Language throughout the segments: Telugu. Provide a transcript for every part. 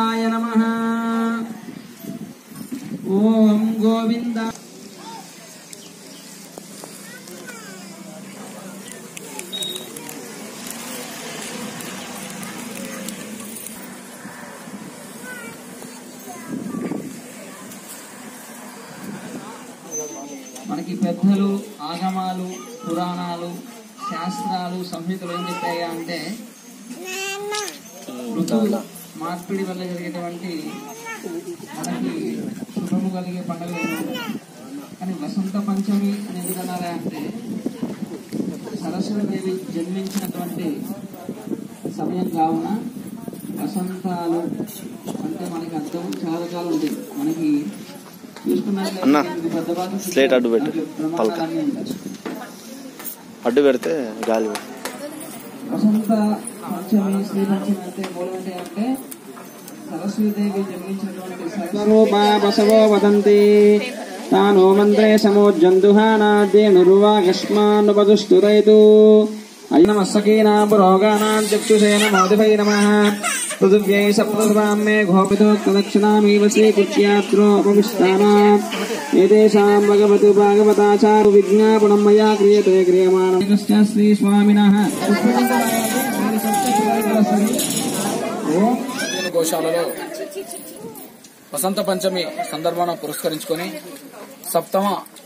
గోవిందాయ నమ ఓం గోవింద మనకి పెద్దలు ఆగమాలు పురాణాలు శాస్త్రాలు సంహితలు ఏం చెప్పాయా అంటే ఋతువుల మార్పిడి వల్ల జరిగేటువంటి మనకి శుభము కలిగే పండుగలు ఏమిటి? కానీ వసంత పంచమి అని ఎందుకు అన్నారా అంటే సరస్వతి జన్మించినటువంటి సమయం కావున వసంతాలు అంటే మనకి అర్థం చాలా రకాలు ఉంటాయి మనకి చూసుకున్నట్లయితే అన్న, ఇది పెద్ద భాగం స్లేట్ అడ్డు పెట్టు, దాంట్లో పలక. ప్రమాదాలన్నీ ఉంటాయి. అడ్డు పెడితే గాలి వసంత పంచమి శ్రీ పంచమి అంటే మూలం ఏంటి అంటే సరస్వతీదేవి జన్మించినటువంటి సర్వరూపా బసవో వదంతి తాను మంత్రే సమోజ్జందుహానాద్యేనురువాగస్మాన్నుపదుష్టురైతు అయినమస్సకీనా పురోగానాం చక్షుషే నమోదిభై నమః పృథివ్యై సప్తసభాం మే ఘోపితోక్తదక్షిణామీవ శ్రీపుత్యాత్రోపవిష్టానా ఏతేషాం భగవతు భాగవతాచారు విజ్ఞాపనం మయా క్రియతే క్రియమాణం శ్రీ స్వామినః ఓం నేను గోశాలలో వసంత పంచమి సందర్భాన్ని పురస్కరించుకొని సప్తమ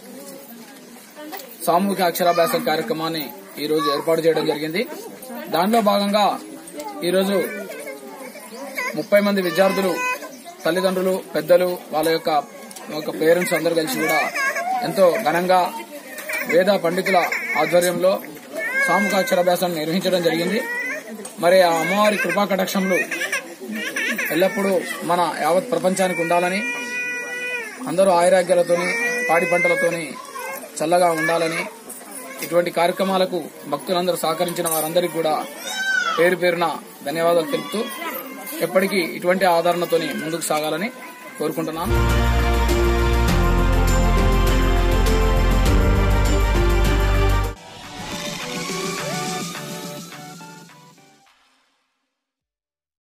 సామూహిక అక్షరాభ్యాసం కార్యక్రమాన్ని ఈ రోజు ఏర్పాటు చేయడం జరిగింది దానిలో భాగంగా ఈరోజు ముప్పై మంది విద్యార్థులు తల్లిదండ్రులు పెద్దలు వాళ్ళ యొక్క యొక్క పేరెంట్స్ అందరూ కలిసి కూడా ఎంతో ఘనంగా వేద పండితుల ఆధ్వర్యంలో సామూహిక అక్షరాభ్యాసం నిర్వహించడం జరిగింది మరి ఆ అమ్మవారి కృపా కటాక్షములు ఎల్లప్పుడూ మన యావత్ ప్రపంచానికి ఉండాలని అందరూ ఆయురాగ్యాలతోని పాడి పంటలతోని చల్లగా ఉండాలని ఇటువంటి కార్యక్రమాలకు భక్తులందరూ సహకరించిన వారందరికీ కూడా పేరు పేరున ధన్యవాదాలు తెలుపుతూ ఎప్పటికీ ఇటువంటి ఆదరణతోని ముందుకు సాగాలని కోరుకుంటున్నాను